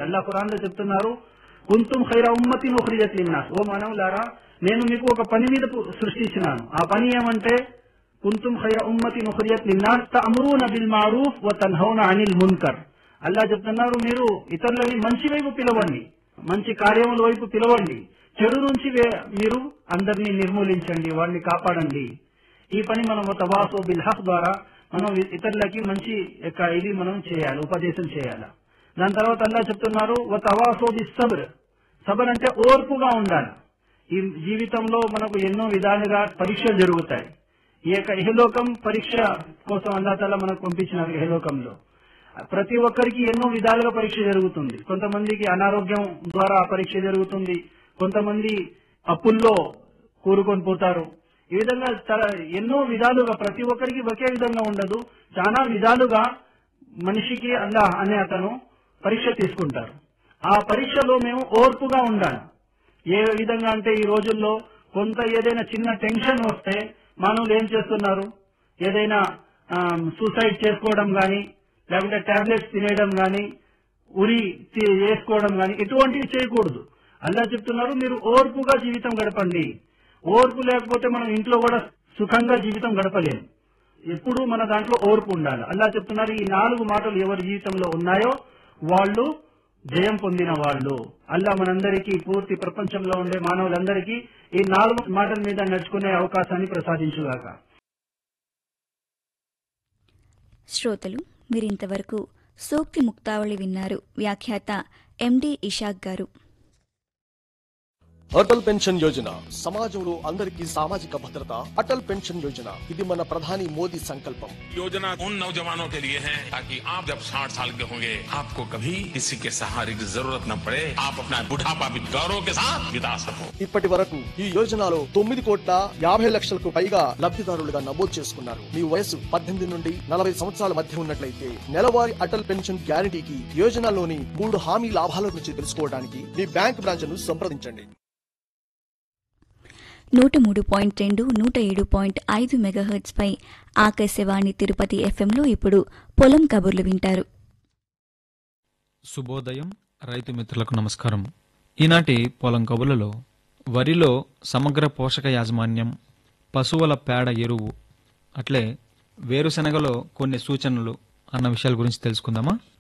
అల్లా ఖురాన్ లో చెప్తున్నారు కుంతుం ఖైర ఉమ్మతిన్ ఉఖ్రిజత్ లిన్నాస్ ఓ మానవులారా నేను మీకు ఒక పని మీద పు- సృష్టించినాను ఆ పని ఏమంటే కుంతుం ఖైర ఉమ్మతిన్ ఉఖ్రిజత్ లిన్నాస్ తఅమురూన బిల్ మారూఫ్ వ తన్హౌన అనిల్ మున్కర్ అల్లా చెప్తున్నారు మీరు ఇతరులని మంచి వైపు పిలవండి మంచి కార్యముల వైపు పిలవండి చెడు నుంచి వే- మీరు అందరినీ నిర్మూలించండి వాడిని కాపాడండి ఈ పని మనం తవాసో బిల్ హక్ ద్వారా మనం ఇతరులకి మంచి యొక్క ఇది మనం చేయాలి ఉపదేశం చేయాలి దాని తర్వాత అల్లా చెప్తున్నారు ఓ తవాసో బి సబర్ సబర్ అంటే ఓర్పుగా ఉండాలి ఈ జీవితంలో మనకు ఎన్నో విధాలుగా పరీక్షలు జరుగుతాయి ఈ యొక్క ఇహలోకం పరీక్ష కోసం అల్లా తాలా మనకు పంపించినారు ఇహలోకంలో ప్రతి ఒక్కరికి ఎన్నో విధాలుగా పరీక్ష జరుగుతుంది కొంతమందికి అనారోగ్యం ద్వారా ఆ పరీక్ష జరుగుతుంది కొంతమంది అప్పుల్లో కూరుకొని పోతారు ఈ విధంగా తర- ఎన్నో విధాలుగా ప్రతి ఒక్కరికి ఒకే విధంగా ఉండదు చాలా విధాలుగా మనిషికి అల్లా అనే అతను పరీక్ష తీసుకుంటారు ఆ పరీక్షలో మేము ఓర్పుగా ఉండాలి ఏ విధంగా అంటే ఈ రోజుల్లో కొంత ఏదైనా చిన్న టెన్షన్ వస్తే మానవులు ఏం చేస్తున్నారు ఏదైనా సూసైడ్ చేసుకోవడం గాని లేకుంటే టాబ్లెట్స్ తినేయడం గాని ఉరి తి- వేసుకోవడం గాని ఇటువంటివి చేయకూడదు అల్లా చెప్తున్నారు మీరు ఓర్పుగా జీవితం గడపండి ఓర్పు లేకపోతే మనం ఇంట్లో కూడా సుఖంగా జీవితం గడపలేము ఎప్పుడు మన దాంట్లో ఓర్పు ఉండాలి అల్లా చెప్తున్నారు ఈ నాలుగు మాటలు ఎవరి జీవితంలో ఉన్నాయో వాళ్ళు జయం పొందిన వాళ్ళు అల్లా మనందరికీ పూర్తి ప్రపంచంలో ఉండే మానవులందరికీ ఈ నాలుగు మాటల మీద నడుచుకునే అవకాశాన్ని ప్రసాదించుగాక శ్రోతలు మీరింతవరకు సూక్తి ముక్తావళి విన్నారు వ్యాఖ్యాత ఎండి ఇషాక్ గారు అటల్ పెన్షన్ యోజన సమాజంలో అందరికీ సామాజిక భద్రత అటల్ పెన్షన్ యోజన ఇది మన ప్రధాని మోదీ సంకల్పం योजना उन नौजवानों के लिए है ताकि आप जब 60 साल के होंगे आपको कभी किसी के सहारे की जरूरत न पड़े आप अपना बुढ़ापा भी गौरव के साथ बिता सको ఇప్పటి వరకు ఈ యోజనలో తొమ్మిది కోట్ల యాభై లక్షలకు పైగా లబ్ధిదారులుగా నమోదు చేసుకున్నారు మీ వయసు పద్దెనిమిది నుండి నలభై సంవత్సరాల మధ్య ఉన్నట్లయితే నెలవారీ అటల్ పెన్షన్ గ్యారంటీకి యోజనలోని మూడు హామీ లాభాల గురించి తెలుసుకోవడానికి మీ బ్యాంక్ బ్రాంచ్ను సంప్రదించండి నూట మూడు పాయింట్ రెండు నూట ఏడు పాయింట్ ఐదు మెగాహెర్ట్స్ పై ఆకాశవాణి తిరుపతి ఎఫ్ఎంలో ఇప్పుడు పొలం కబుర్లు వింటారు శుభోదయం రైతు మిత్రులకు నమస్కారం ఈనాటి పొలం కబుర్లలో వరిలో సమగ్ర పోషక యాజమాన్యం పశువుల పేడ ఎరువు అట్లే వేరుశెనగలో కొన్ని సూచనలు అన్న విషయాల గురించి తెలుసుకుందామా